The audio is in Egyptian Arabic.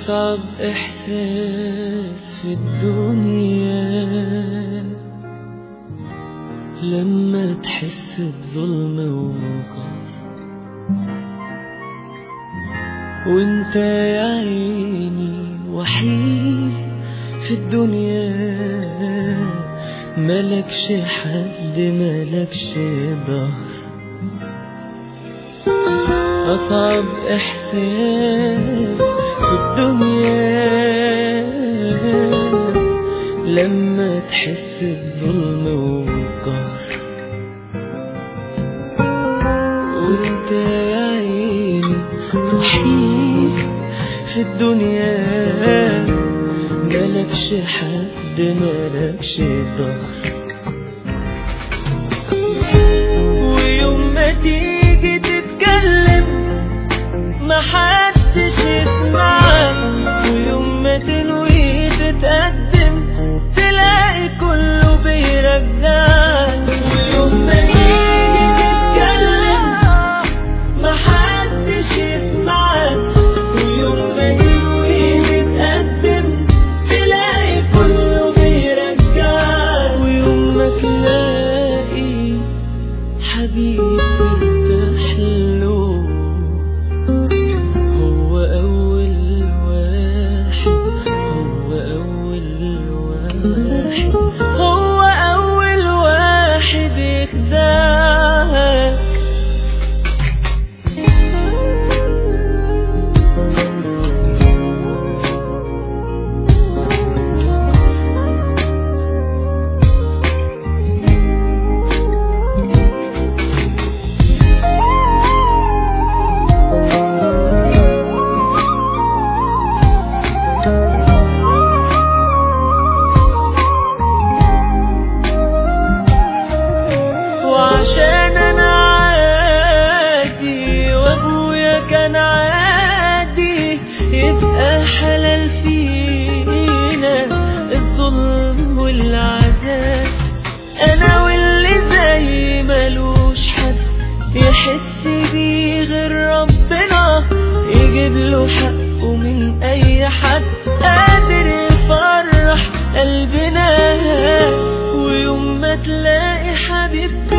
أصعب إحساس في الدنيا لما تحس بظلم وقهر وانت يا عيني وحيد في الدنيا ملكش حد ملكش ظهر أصعب إحساس في الدنيا لما تحس بظلم وقهر وانت يا عيني وحيد في الدنيا ملكش حد ملكش ظهر ويوم ما تيجي تتكلم محدش يسمعك ويوم ما تنوي تتقدم تلاقي كله بيرجعك ويوم ما تيجي تتكلم محدش يسمعك ويوم ما تنوي تتقدم تلاقي كله بيرجعك ويوم ما تلاقي حبيب ترتاح له هو أول واحد هو أول واحد هو أول واحد يخدعك وعشان انا عادي وابويا كان عادي يبقى حلال فينا الظلم والعذاب انا واللي زي ملوش حد يحس بيه غير ربنا يجيب له حقه من اي حد قادر يفرح قلبنا ويوم ما تلاقي حبيب